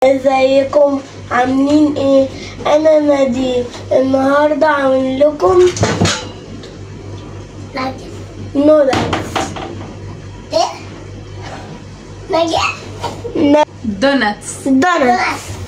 ازيكم عاملين ايه انا نديم النهارده عامل لكم نودلز ايه نجاح دوناتس دونتس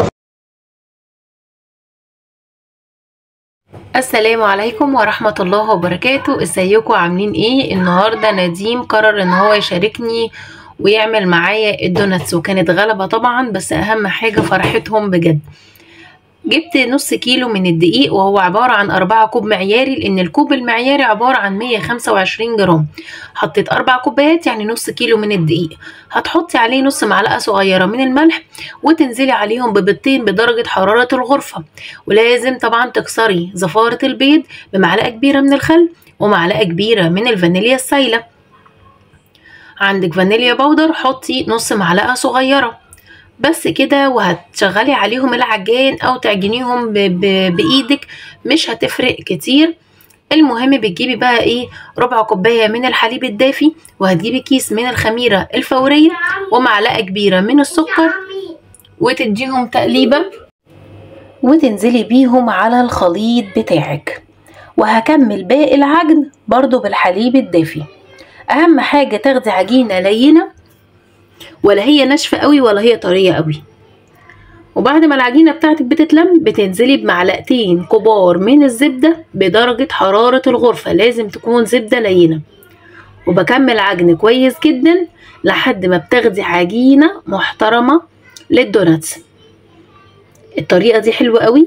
السلام عليكم ورحمة الله وبركاته ازيكم عاملين ايه النهاردة نديم قرر ان هو يشاركني ويعمل معايا الدوناتس وكانت غلبة طبعا بس اهم حاجة فرحتهم بجد جبت نص كيلو من الدقيق وهو عبارة عن أربعة كوب معياري لأن الكوب المعياري عبارة عن 125 جرام حطيت أربع كوبايات يعني نص كيلو من الدقيق هتحطي عليه نص معلقة صغيرة من الملح وتنزلي عليهم ببيضتين بدرجة حرارة الغرفة ولازم طبعا تكسري زفارة البيض بمعلقة كبيرة من الخل ومعلقة كبيرة من الفانيليا السايلة عندك فانيليا بودر حطي نص معلقة صغيرة بس كده وهتشغلي عليهم العجان او تعجنيهم ب- ب- بايدك مش هتفرق كتير المهم بتجيبي بقى ايه ربع كوبايه من الحليب الدافي وهتجيبي كيس من الخميره الفوريه ومعلقه كبيره من السكر وتديهم تقليبه وتنزلي بيهم على الخليط بتاعك وهكمل باقي العجن برضو بالحليب الدافي اهم حاجه تاخدي عجينه لينه ولا هي ناشفه قوي ولا هي طريه قوي وبعد ما العجينه بتاعتك بتتلم بتنزلي بمعلقتين كبار من الزبده بدرجه حراره الغرفه لازم تكون زبده لينه وبكمل عجن كويس جدا لحد ما بتاخدي عجينه محترمه للدوناتس الطريقه دي حلوه قوي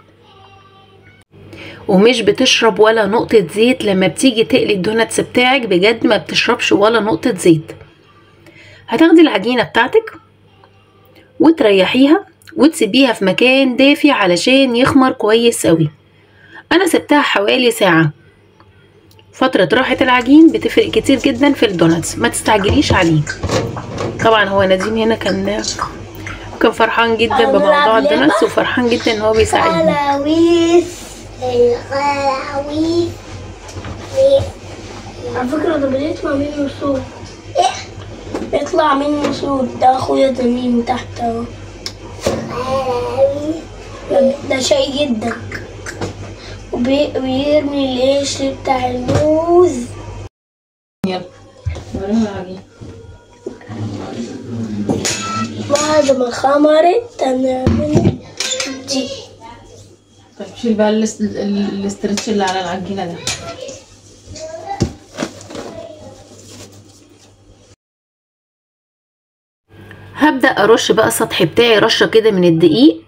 ومش بتشرب ولا نقطة زيت لما بتيجي تقلي الدوناتس بتاعك بجد ما بتشربش ولا نقطة زيت هتاخدي العجينة بتاعتك وتريحيها وتسيبيها في مكان دافي علشان يخمر كويس قوي انا سبتها حوالي ساعة فترة راحة العجين بتفرق كتير جدا في الدوناتس ما تستعجليش عليه طبعا هو نديم هنا كان كان فرحان جدا بموضوع الدوناتس وفرحان جدا ان هو بيساعدني خلاويص الخلاويص على فكرة ده بيطلع منه صوت ايه بيطلع منه صوت ده اخويا تميم تحت اهو خلاويص ده- ده شقي جدا وبي- وبيرمي القشر بتاع الموز يلا وريها العجين بعد ما خمرت هنعمل دي طيب شيل بقى الاس- ال- الاسترتش اللي على العجينة ده هبدأ أرش بقى السطح بتاعي رشة كده من الدقيق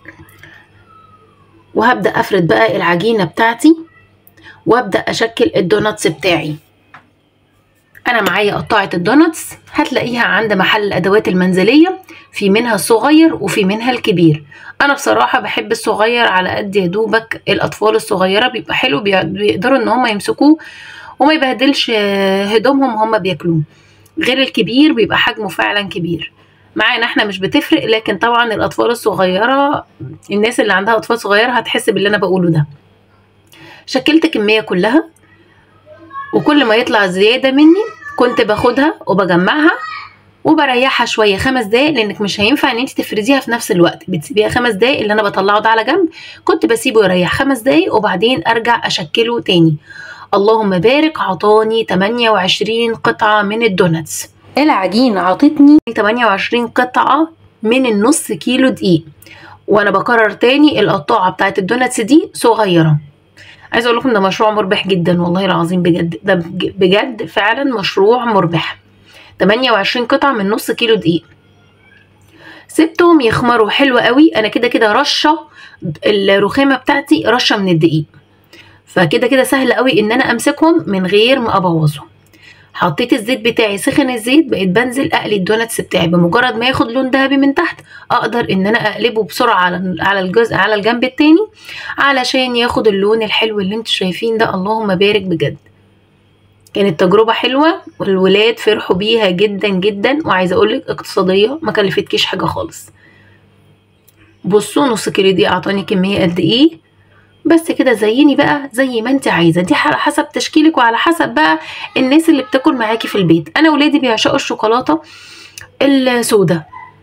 وهبدأ أفرد بقى العجينة بتاعتي وأبدأ أشكل الدوناتس بتاعي أنا معايا قطاعة الدوناتس هتلاقيها عند محل الأدوات المنزلية في منها الصغير وفي منها الكبير أنا بصراحة بحب الصغير على قد يا دوبك الأطفال الصغيرة بيبقى حلو بي- بيقدروا إن هم يمسكوه وما يبهدلش آه، هدومهم وهم بياكلوه غير الكبير بيبقى حجمه فعلا كبير معانا احنا مش بتفرق لكن طبعا الأطفال الصغيرة الناس اللي عندها أطفال صغيرة هتحس باللي أنا بقوله ده شكلت كمية كلها وكل ما يطلع زيادة مني كنت باخدها وبجمعها وبريحها شويه خمس دقايق لانك مش هينفع ان انت تفرديها في نفس الوقت بتسيبيها خمس دقايق اللي انا بطلعه ده على جنب كنت بسيبه يريح خمس دقايق وبعدين ارجع اشكله تاني اللهم بارك عطاني 28 قطعه من الدوناتس العجين عطتني 28 قطعه من النص كيلو دقيق وانا بكرر تاني القطاعه بتاعت الدوناتس دي صغيره عايزه اقول لكم ده مشروع مربح جدا والله العظيم بجد ده بج- بجد فعلا مشروع مربح 28 قطعة من نص كيلو دقيق سبتهم يخمروا حلو قوي انا كده كده رشه الرخامه بتاعتي رشه من الدقيق فكده كده سهل قوي ان انا امسكهم من غير ما ابوظهم حطيت الزيت بتاعي سخن الزيت بقيت بنزل اقلي الدوناتس بتاعي بمجرد ما ياخد لون ذهبي من تحت اقدر ان انا اقلبه بسرعه على على الجزء على الجنب التاني علشان ياخد اللون الحلو اللي انتوا شايفين ده اللهم بارك بجد كانت تجربة حلوة والولاد فرحوا بيها جدا جدا وعايزة اقولك اقتصادية ما كلفتكيش حاجة خالص بصوا نص كيلو دي اعطاني كمية قد ايه بس كده زيني بقى زي ما انت عايزة دي على حسب تشكيلك وعلى حسب بقى الناس اللي بتاكل معاكي في البيت انا ولادي بيعشقوا الشوكولاتة السوداء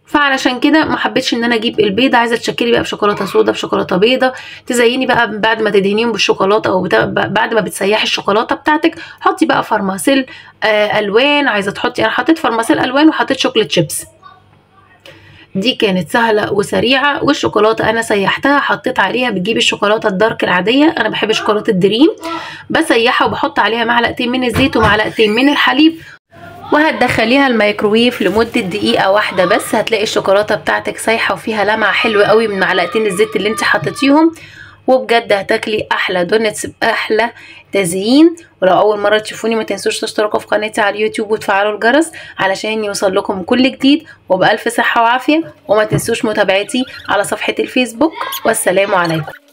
فعلشان كده ما حبيتش ان انا اجيب البيضه عايزه تشكلي بقى بشوكولاته سودا بشوكولاته بيضه تزيني بقى بعد ما تدهنيهم بالشوكولاته او بتا... بعد ما بتسيحي الشوكولاته بتاعتك حطي بقى فرماسيل آه الوان عايزه تحطي انا حطيت فرماسيل الوان وحطيت شوكليت شيبس دي كانت سهله وسريعه والشوكولاته انا سيحتها حطيت عليها بتجيب الشوكولاته الدارك العاديه انا بحب شوكولاته الدريم بسيحها وبحط عليها معلقتين من الزيت ومعلقتين من الحليب وهتدخليها الميكروويف لمدة دقيقة واحدة بس هتلاقي الشوكولاتة بتاعتك سايحة وفيها لمعة حلوة قوي من معلقتين الزيت اللي انت حطيتيهم وبجد هتاكلي احلى دونتس باحلى تزيين ولو اول مره تشوفوني ما تنسوش تشتركوا في قناتي على اليوتيوب وتفعلوا الجرس علشان يوصل لكم كل جديد وبالف صحه وعافيه وما تنسوش متابعتي على صفحه الفيسبوك والسلام عليكم